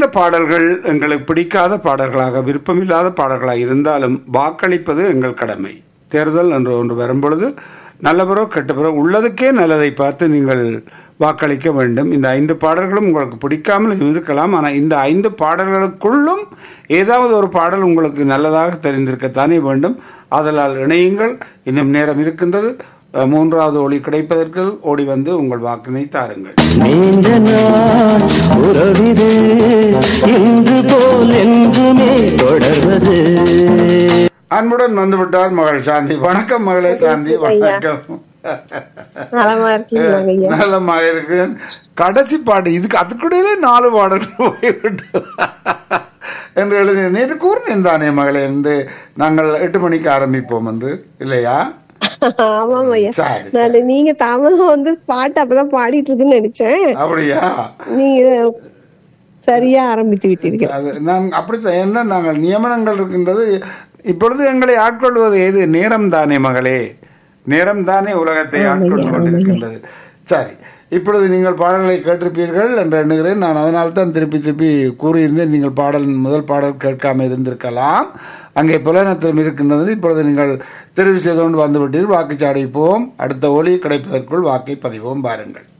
ஒலிக்கின்ற பாடல்கள் எங்களுக்கு பிடிக்காத பாடல்களாக விருப்பமில்லாத பாடல்களாக இருந்தாலும் வாக்களிப்பது எங்கள் கடமை தேர்தல் என்று ஒன்று வரும்பொழுது நல்லவரோ கெட்டவரோ உள்ளதுக்கே நல்லதை பார்த்து நீங்கள் வாக்களிக்க வேண்டும் இந்த ஐந்து பாடல்களும் உங்களுக்கு பிடிக்காமல் இருக்கலாம் ஆனால் இந்த ஐந்து பாடல்களுக்குள்ளும் ஏதாவது ஒரு பாடல் உங்களுக்கு நல்லதாக தெரிந்திருக்கத்தானே வேண்டும் ஆதலால் இணையுங்கள் இன்னும் நேரம் இருக்கின்றது அஹ், மூன்றாவது ஒளி கிடைப்பதற்கு ஓடி வந்து உங்கள் வாக்கினை தாருங்கள் நீண்ட நாள் உறவிது இன்று போல் என்றுமே தொடர்வது அன்புடன் வந்துவிட்டார் மகள் சாந்தி வணக்கம் மகளே சாந்தி வணக்கம் நலமா இருக்கீங்களா ஐயா நலமாக இருக்கிறேன் கடைசி பாட்டு இதுக்கு அதுக்குடையிலே நாலு பாடல்கள் போய்விட்டு என்று எழுதி நேற்று கூறினேன் தானே மகளே என்று நாங்கள் எட்டு மணிக்கு ஆரம்பிப்போம் என்று இல்லையா ஆமாம் ஐயா சரி, நான் நீங்க தாமதம் வந்து பாட்டு அப்பதான் பாடிட்டு இருக்குன்னு நினைச்சேன் அப்படியா நீங்க சரியா ஆரம்பித்து விட்டீர்கள் அது நான் அப்படித்தான் என்ன நாங்கள் நியமனங்கள் இருக்கின்றது இப்பொழுது எங்களை ஆட்கொள்வது எது நேரம் தானே மகளே நேரம் தானே உலகத்தை ஆட்கொண்டு கொண்டிருக்கின்றது சரி இப்பொழுது நீங்கள் பாடல்களை கேட்டிருப்பீர்கள் என்று எண்ணுகிறேன் நான் அதனால தான் திருப்பி திருப்பி கூறியிருந்தேன் நீங்கள் பாடல் முதல் பாடல் கேட்காம இருந்திருக்கலாம் அங்கே புலனத்திலும் இருக்கின்றது இப்பொழுது நீங்கள் தெரிவு செய்து கொண்டு வந்துவிட்டீர்கள் வாக்குச்சாடி போவோம் அடுத்த ஒளி கிடைப்பதற்குள் வாக்கை பதிவோம் பாருங்கள்